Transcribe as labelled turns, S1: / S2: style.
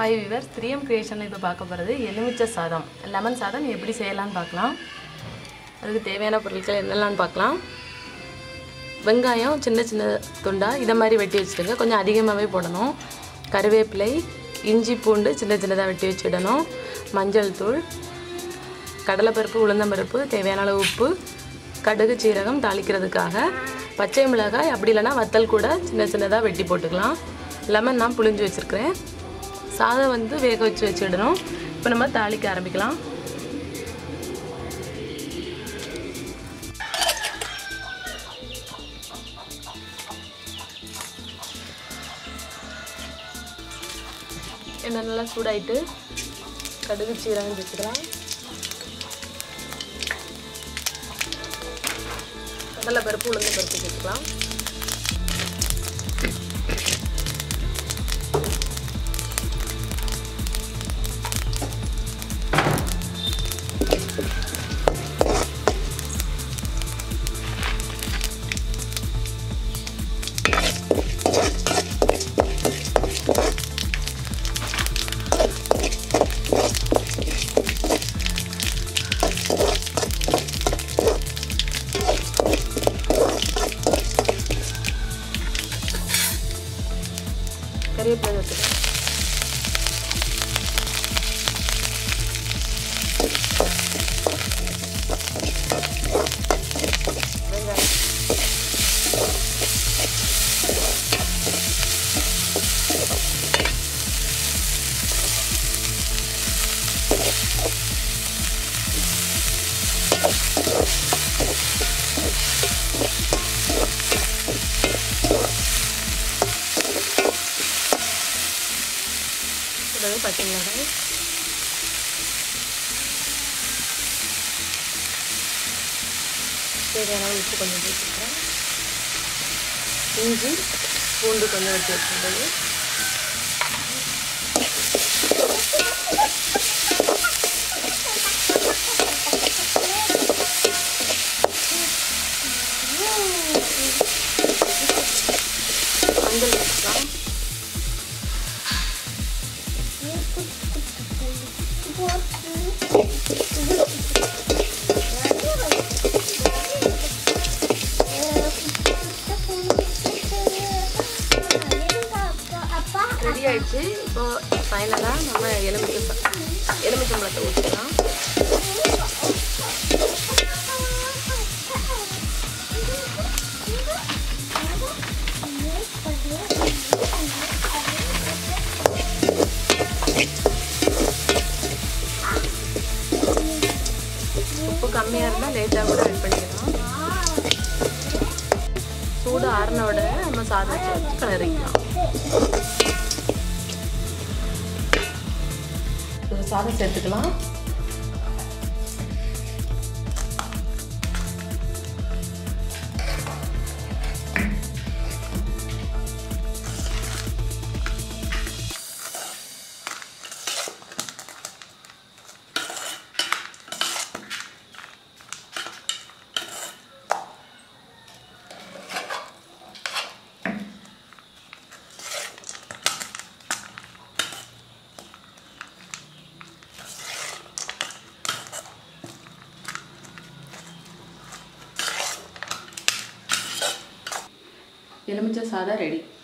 S1: hi விவர் த்ரீஎம் கிரியேஷனில் இப்போ பார்க்க போகிறது எலுமிச்சை சாதம் லெமன் சாதம் எப்படி செய்யலாம்னு பார்க்கலாம் அதுக்கு தேவையான பொருட்கள் என்னெல்லாம் பார்க்கலாம் வெங்காயம் சின்ன சின்ன துண்டாக இதை மாதிரி வெட்டி வச்சுடுங்க கொஞ்சம் அதிகமாகவே போடணும் கருவேப்பிலை இஞ்சி பூண்டு சின்ன சின்னதாக வெட்டி வச்சிடணும் மஞ்சள் தூள் கடலைப்பருப்பு உளுந்தம்பருப்பு தேவையான அளவு உப்பு கடுகு சீரகம் தாளிக்கிறதுக்காக பச்சை மிளகாய் அப்படி இல்லைன்னா வத்தல் கூட சின்ன சின்னதாக வெட்டி போட்டுக்கலாம் லெமன் நான் புளிஞ்சு வச்சுருக்கிறேன் சாதம் வந்து வேக வச்சு வச்சிடணும் இப்போ நம்ம தாளிக்க ஆரம்பிக்கலாம் எண்ணெய் நல்லா சூடாயிட்டு கடுகு சீரகம் வச்சுக்கலாம் கடலை பருப்பு உளுந்து பருப்பு சேர்த்துக்கலாம் கறிவேப்பிலை வச்சுக்கலாம் வெங்காயம் கூடவே பச்சை மிளகாய் தேவையான அளவு உப்பு கொஞ்சம் வச்சுருக்கேன் இஞ்சி பூண்டு கொஞ்சம் வச்சு வச்சுருந்தது மஞ்சள் வச்சுக்கலாம் ரெடி ஆயிடுச்சு இப்போ ஃபைனலாக நம்ம எலுமிச்சை சா- எலுமிச்சம்பழத்தை ஊற்றிக்கலாம் உப்பு கம்மியாக இருந்தால் லேட்டாக கூட ஆட் பண்ணிக்கலாம் சூடு ஆறின உடனே நம்ம சாதத்தை வச்சு கிளறிக்கலாம் ஒரு சாதம் சேர்த்துக்கலாம் எலுமிச்சை சாதம் ரெடி